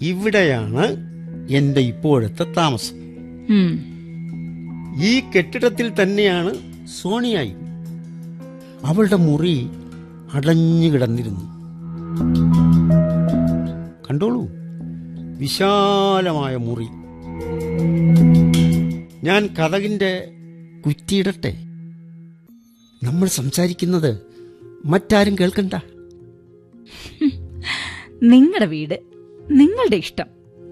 ഇവിടെയാണ് എന്റെ ഇപ്പോഴത്തെ താമസം ഉം. ഈ കെട്ടിടത്തിൽ തന്നെയാണ് സോണിയായി അവളുടെ മുറി അടഞ്ഞു കിടന്നിരുന്നു കണ്ടോളൂ വിശാലമായ മുറി ഞാൻ കഥകിന്റെ കുറ്റിയിടട്ടെ നമ്മൾ സംസാരിക്കുന്നത് മറ്റാരും കേൾക്കണ്ട നിങ്ങളുടെ വീട് നിങ്ങളുടെ ഇഷ്ടം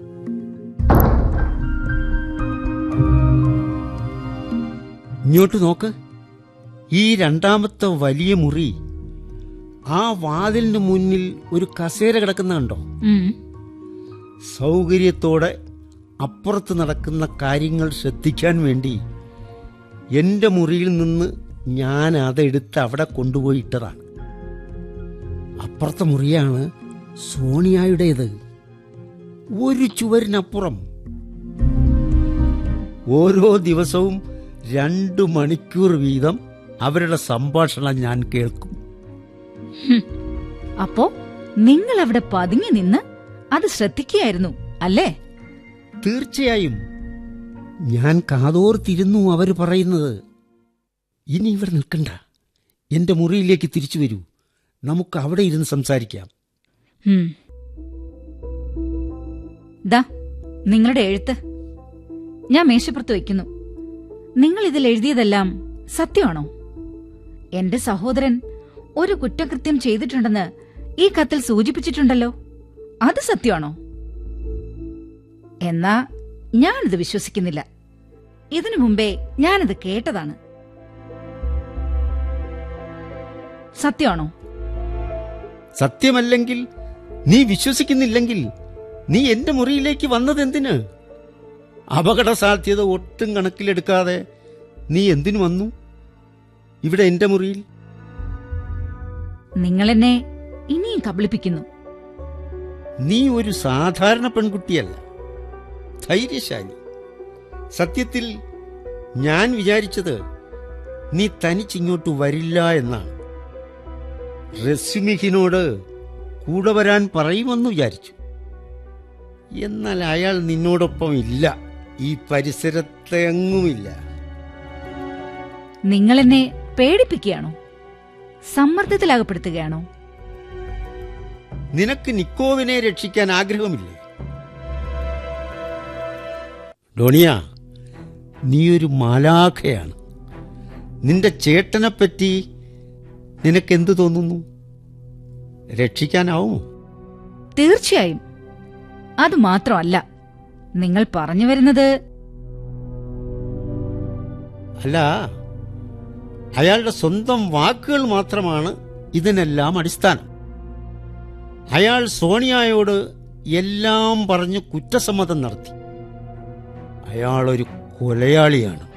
ഇങ്ങോട്ട് നോക്ക് ഈ രണ്ടാമത്തെ വലിയ മുറി ആ വാതിലിന് മുന്നിൽ ഒരു കസേര കിടക്കുന്ന കണ്ടോ ഉം. സൗകര്യത്തോടെ അപ്പുറത്ത് നടക്കുന്ന കാര്യങ്ങൾ ശ്രദ്ധിക്കാൻ വേണ്ടി എന്റെ മുറിയിൽ നിന്ന് ഞാൻ അതെടുത്ത് അവിടെ കൊണ്ടുപോയി ഇട്ടതാണ് അപ്പുറത്തെ മുറിയാണ് സോണിയായുടേത് ഒരു ചുവരിനപ്പുറം ഓരോ ദിവസവും രണ്ടു മണിക്കൂർ വീതം അവരുടെ സംഭാഷണം ഞാൻ കേൾക്കും അപ്പോ നിങ്ങൾ അവിടെ പതുങ്ങി നിന്ന് അത് ശ്രദ്ധിക്കുകയായിരുന്നു അല്ലേ തീർച്ചയായും ഞാൻ കാതോർത്തിരുന്നു അവര് പറയുന്നത് ഇനി ഇവിടെ നിൽക്കണ്ട എന്റെ മുറിയിലേക്ക് തിരിച്ചു വരൂ നമുക്ക് അവിടെ ഇരുന്ന് സംസാരിക്കാം ഉം. ദാ നിങ്ങളുടെ എഴുത്ത് ഞാൻ മേശപ്പുറത്ത് വയ്ക്കുന്നു നിങ്ങൾ ഇതിൽ എഴുതിയതെല്ലാം സത്യമാണോ എന്റെ സഹോദരൻ ഒരു കുറ്റകൃത്യം ചെയ്തിട്ടുണ്ടെന്ന് ഈ കത്തിൽ സൂചിപ്പിച്ചിട്ടുണ്ടല്ലോ അത് സത്യമാണോ എന്നാ ഞാനിത് വിശ്വസിക്കുന്നില്ല ഇതിനു മുമ്പേ ഞാനിത് കേട്ടതാണ് സത്യമാണോ സത്യമല്ലെങ്കിൽ നീ വിശ്വസിക്കുന്നില്ലെങ്കിൽ നീ എന്റെ മുറിയിലേക്ക് വന്നതെന്തിന് അപകട സാധ്യത ഒട്ടും കണക്കിലെടുക്കാതെ നീ എന്തിനു വന്നു ഇവിടെ എന്റെ മുറിയിൽ നിങ്ങളെന്നെ ഇനിയും കബളിപ്പിക്കുന്നു നീ ഒരു സാധാരണ പെൺകുട്ടിയല്ല ധൈര്യശാലി സത്യത്തിൽ ഞാൻ വിചാരിച്ചത് നീ തനിച്ചിങ്ങോട്ട് വരില്ല എന്നാണ് റസ്മിഹിനോട് കൂടെ വരാൻ പറയുമെന്ന് വിചാരിച്ചു എന്നാൽ അയാൾ നിന്നോടൊപ്പം ഇല്ല ഈ പരിസരത്ത് എങ്ങുമില്ല നിങ്ങളെന്നെ പേടിപ്പിക്കുകയാണോ സമ്മർദ്ദത്തിലകപ്പെടുത്തുകയാണോ നിനക്ക് നിക്കോവിനെ രക്ഷിക്കാൻ ആഗ്രഹമില്ലേ ഡോണിയ നീയൊരു മാലാഖയാണ് നിന്റെ ചേട്ടനെപ്പറ്റി നിനക്കെന്ത് തോന്നുന്നു രക്ഷിക്കാനാവുമോ തീർച്ചയായും അത് മാത്രമല്ല നിങ്ങൾ പറഞ്ഞു വരുന്നത് അല്ല അയാളുടെ സ്വന്തം വാക്കുകൾ മാത്രമാണ് ഇതിനെല്ലാം അടിസ്ഥാനം അയാൾ സോണിയായോട് എല്ലാം പറഞ്ഞ് കുറ്റസമ്മതം നടത്തി അയാളൊരു കൊലയാളിയാണ്